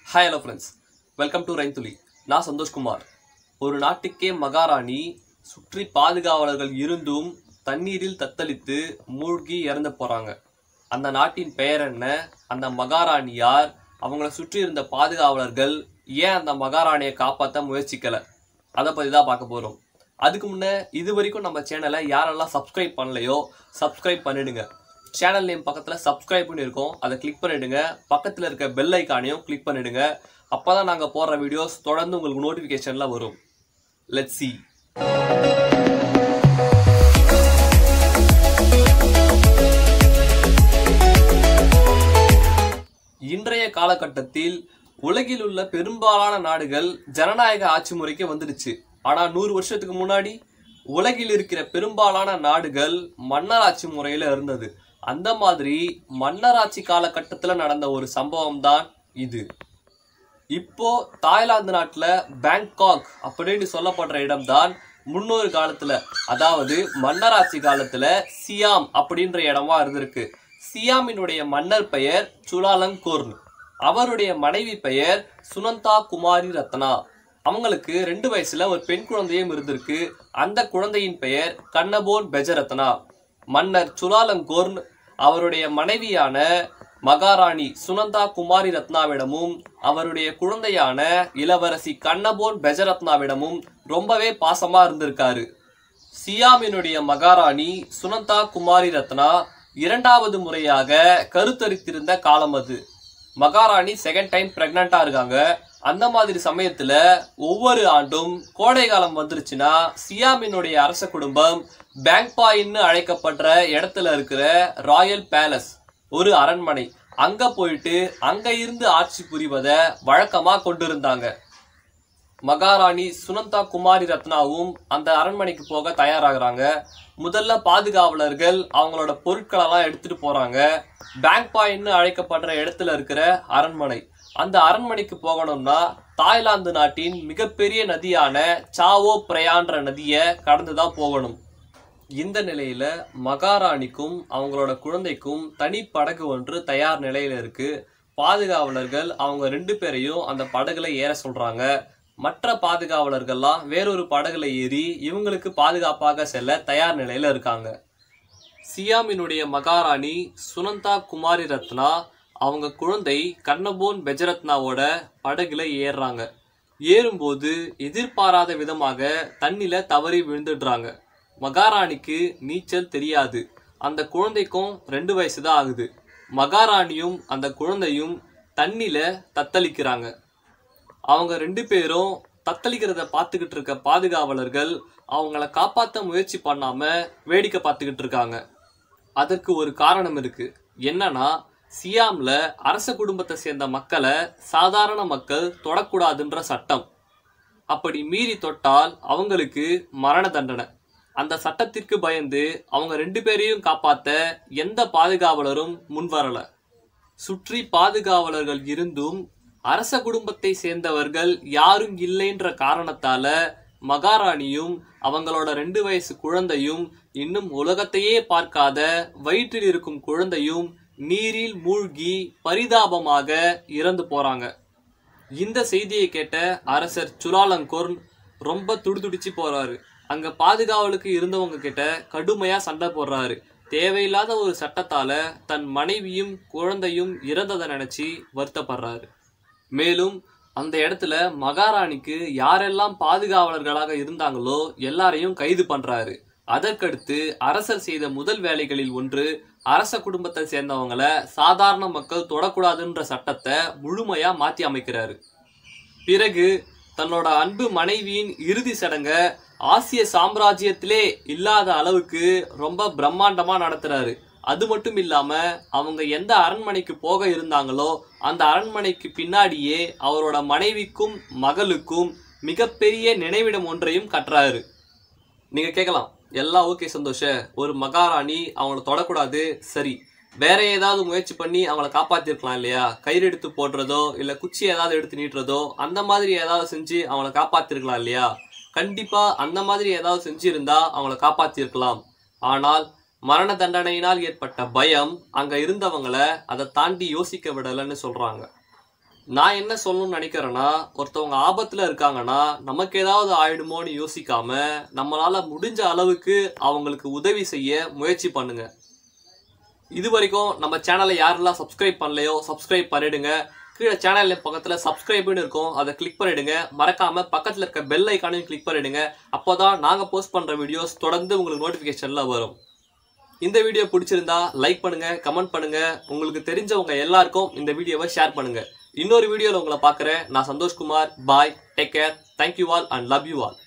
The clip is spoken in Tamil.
hi hello friends welcome to ரைந்துலி நான் சந்தோஷ்குமார் ஒரு நாட்டுக்கே மகாராணி சுற்றி பாதுகாவலர்கள் இருந்தும் தண்ணீரில் தத்தளித்து மூழ்கி இறந்து போறாங்க அந்த நாட்டின் பெயர் என்ன அந்த மகாராணி யார் அவங்கள சுற்றி இருந்த பாதுகாவலர்கள் ஏன் அந்த மகாராணியை காப்பாற்ற முயற்சிக்கல அதை பத்தி தான் பார்க்க போறோம் அதுக்கு முன்ன இது வரைக்கும் நம்ம சேனலை யாரெல்லாம் சப்ஸ்கிரைப் பண்ணலையோ சப்ஸ்கிரைப் பண்ணிடுங்க சேனல் நேம் பக்கத்துல சப்ஸ்கிரைப்னு இருக்கும் அதை கிளிக் பண்ணிடுங்க பக்கத்துல இருக்க பெல் ஐக்கானையும் கிளிக் பண்ணிடுங்க அப்பதான் நாங்க போடுற வீடியோஸ் தொடர்ந்து உங்களுக்கு நோட்டிபிகேஷன்ல வரும் லெட்ஸ் see இன்றைய காலகட்டத்தில் உலகில் உள்ள பெரும்பாலான நாடுகள் ஜனநாயக ஆட்சி முறைக்கு வந்துடுச்சு ஆனா நூறு வருஷத்துக்கு முன்னாடி உலகில் இருக்கிற பெரும்பாலான நாடுகள் மன்னராட்சி முறையில இருந்தது அந்த மாதிரி மன்னராட்சி காலகட்டத்துல நடந்த ஒரு சம்பவம் தான் இது இப்போ தாய்லாந்து நாட்டுல பேங்காக் அப்படின்னு சொல்லப்படுற இடம்தான் முன்னொரு காலத்துல அதாவது மன்னராட்சி காலத்துல சியாம் அப்படின்ற இடமா இருந்திருக்கு சியாமினுடைய மன்னர் பெயர் சுலாலங்கோர்ன் அவருடைய மனைவி பெயர் சுனந்தா குமாரி ரத்னா அவங்களுக்கு ரெண்டு வயசுல ஒரு பெண் குழந்தையும் இருந்திருக்கு அந்த குழந்தையின் பெயர் கண்ணபோன் பெஜரத்னா மன்னர் சுலாலங்கோர்ன் அவருடைய மனைவியான மகாராணி சுனந்தா குமாரி ரத்னாவிடமும் அவருடைய குழந்தையான இளவரசி கண்ணபோன் பெஜரத்னாவிடமும் ரொம்பவே பாசமா இருந்திருக்காரு சியாமினுடைய மகாராணி சுனந்தா குமாரி ரத்னா இரண்டாவது முறையாக கருத்தரித்திருந்த காலம் அது மகாராணி செகண்ட் டைம் பிரெக்னண்டா இருக்காங்க அந்த மாதிரி சமயத்துல ஒவ்வொரு ஆண்டும் கோடை காலம் வந்துருச்சுன்னா சியாமினுடைய அரச குடும்பம் பேங்பாயின்னு அழைக்கப்படுற இடத்துல இருக்கிற ராயல் பேலஸ் ஒரு அரண்மனை அங்க போயிட்டு அங்க இருந்து ஆட்சி புரிவதை வழக்கமா கொண்டிருந்தாங்க மகாராணி சுனந்தா குமாரி ரத்னாவும் அந்த அரண்மனைக்கு போக தயாராகிறாங்க முதல்ல பாதுகாவலர்கள் அவங்களோட பொருட்களெல்லாம் எடுத்துட்டு போறாங்க பேங்க் பாயின்னு அழைக்கப்படுற இடத்துல இருக்கிற அரண்மனை அந்த அரண்மனைக்கு போகணும்னா தாய்லாந்து நாட்டின் மிகப்பெரிய நதியான சாவோ பிரயான்ற நதியை கடந்து தான் போகணும் இந்த நிலையில மகாராணிக்கும் அவங்களோட குழந்தைக்கும் தனி படகு ஒன்று தயார் நிலையில இருக்கு பாதுகாவலர்கள் அவங்க ரெண்டு பேரையும் அந்த படகுல ஏற சொல்றாங்க மற்ற பாதுகாவலர்கள்லாம் வேறொரு படகுல ஏறி இவங்களுக்கு பாதுகாப்பாக செல்ல தயார் நிலையில இருக்காங்க சியாமினுடைய மகாராணி சுனந்தா குமாரி ரத்னா அவங்க குழந்தை கண்ணபோன் பெஜரத்னாவோட படகுல ஏறுறாங்க ஏறும்போது எதிர்பாராத விதமாக தண்ணில தவறி விழுந்துடுறாங்க மகாராணிக்கு நீச்சல் தெரியாது அந்த குழந்தைக்கும் ரெண்டு வயசு தான் ஆகுது மகாராணியும் அந்த குழந்தையும் தண்ணில தத்தளிக்கிறாங்க அவங்க ரெண்டு பேரும் தத்தளிக்கிறத பார்த்துக்கிட்டு இருக்க பாதுகாவலர்கள் அவங்கள காப்பாற்ற முயற்சி பண்ணாம வேடிக்கை பார்த்துக்கிட்டு இருக்காங்க அதற்கு ஒரு காரணம் இருக்கு என்னன்னா சியாம்ல அரச குடும்பத்தை சேர்ந்த மக்களை சாதாரண மக்கள் தொடக்கூடாதுன்ற சட்டம் அப்படி மீறி தொட்டால் அவங்களுக்கு மரண தண்டனை அந்த சட்டத்திற்கு பயந்து அவங்க ரெண்டு பேரையும் காப்பாத்த எந்த பாதுகாவலரும் முன்வரல சுற்றி பாதுகாவலர்கள் இருந்தும் அரச குடும்பத்தை சேர்ந்தவர்கள் யாரும் இல்லைன்ற காரணத்தால மகாராணியும் அவங்களோட ரெண்டு வயசு குழந்தையும் இன்னும் உலகத்தையே பார்க்காத வயிற்றில் இருக்கும் குழந்தையும் நீரில் மூழ்கி பரிதாபமாக இறந்து போறாங்க இந்த செய்தியை கேட்ட அரசர் சுலாலங்கோர்ன் ரொம்ப துடிதுடிச்சு போறாரு அங்க பாதுகாவலுக்கு இருந்தவங்க கிட்ட கடுமையா சண்டை போடுறாரு தேவையில்லாத ஒரு சட்டத்தால தன் மனைவியும் குழந்தையும் இறந்ததை நினைச்சு வருத்தப்படுறாரு மேலும் அந்த இடத்துல மகாராணிக்கு யாரெல்லாம் பாதுகாவலர்களாக இருந்தாங்களோ எல்லாரையும் கைது பண்றாரு அதற்கடுத்து அரசர் செய்த முதல் வேலைகளில் ஒன்று அரச குடும்பத்தை சேர்ந்தவங்கள சாதாரண மக்கள் தொடக்கூடாதுன்ற சட்டத்தை முழுமையா மாத்தி அமைக்கிறாரு பிறகு தன்னோட அன்பு மனைவியின் இறுதி சடங்க ஆசிய சாம்ராஜ்யத்திலே இல்லாத அளவுக்கு ரொம்ப பிரம்மாண்டமா நடத்துறாரு அது மட்டும் இல்லாம அவங்க எந்த அரண்மனைக்கு போக இருந்தாங்களோ அந்த அரண்மனைக்கு பின்னாடியே அவரோட மனைவிக்கும் மகளுக்கும் மிகப்பெரிய நினைவிடம் ஒன்றையும் கட்டுறாரு நீங்க கேட்கலாம் எல்லாம் ஓகே சந்தோஷ ஒரு மகாராணி அவங்கள தொடக்கூடாது சரி வேற ஏதாவது முயற்சி பண்ணி அவங்கள காப்பாத்திருக்கலாம் இல்லையா கயிறு எடுத்து போடுறதோ இல்ல குச்சி ஏதாவது எடுத்து நீட்டுறதோ அந்த மாதிரி ஏதாவது செஞ்சு அவங்கள காப்பாத்திருக்கலாம் இல்லையா கண்டிப்பா அந்த மாதிரி ஏதாவது செஞ்சிருந்தா அவங்கள காப்பாத்திருக்கலாம் ஆனால் மரண தண்டனையினால் ஏற்பட்ட பயம் அங்க இருந்தவங்கள அதை தாண்டி யோசிக்க விடலைன்னு சொல்றாங்க நான் என்ன சொல்லணும்னு நினைக்கிறேன்னா ஒருத்தவங்க ஆபத்துல இருக்காங்கன்னா நமக்கு ஏதாவது ஆயிடுமோன்னு யோசிக்காம நம்மளால முடிஞ்ச அளவுக்கு அவங்களுக்கு உதவி செய்ய முயற்சி பண்ணுங்க இது வரைக்கும் நம்ம சேனலை யாரெல்லாம் சப்ஸ்கிரைப் பண்ணலையோ சப்ஸ்கிரைப் பண்ணிடுங்க கீழே சேனல் பக்கத்துல சப்ஸ்கிரைப்னு இருக்கும் அதை கிளிக் பண்ணிடுங்க மறக்காம பக்கத்துல இருக்க பெல் ஐக்கானையும் கிளிக் பண்ணிடுங்க அப்போதான் நாங்க போஸ்ட் பண்ற வீடியோஸ் தொடர்ந்து உங்களுக்கு நோட்டிபிகேஷன்ல வரும் இந்த வீடியோ பிடிச்சிருந்தா லைக் பண்ணுங்க கமெண்ட் பண்ணுங்க உங்களுக்கு தெரிஞ்சவங்க எல்லாருக்கும் இந்த வீடியோவை ஷேர் பண்ணுங்க இன்னொரு வீடியோல உங்களை பார்க்குறேன் நான் Santhoshkumar bye take care thank you all and love you all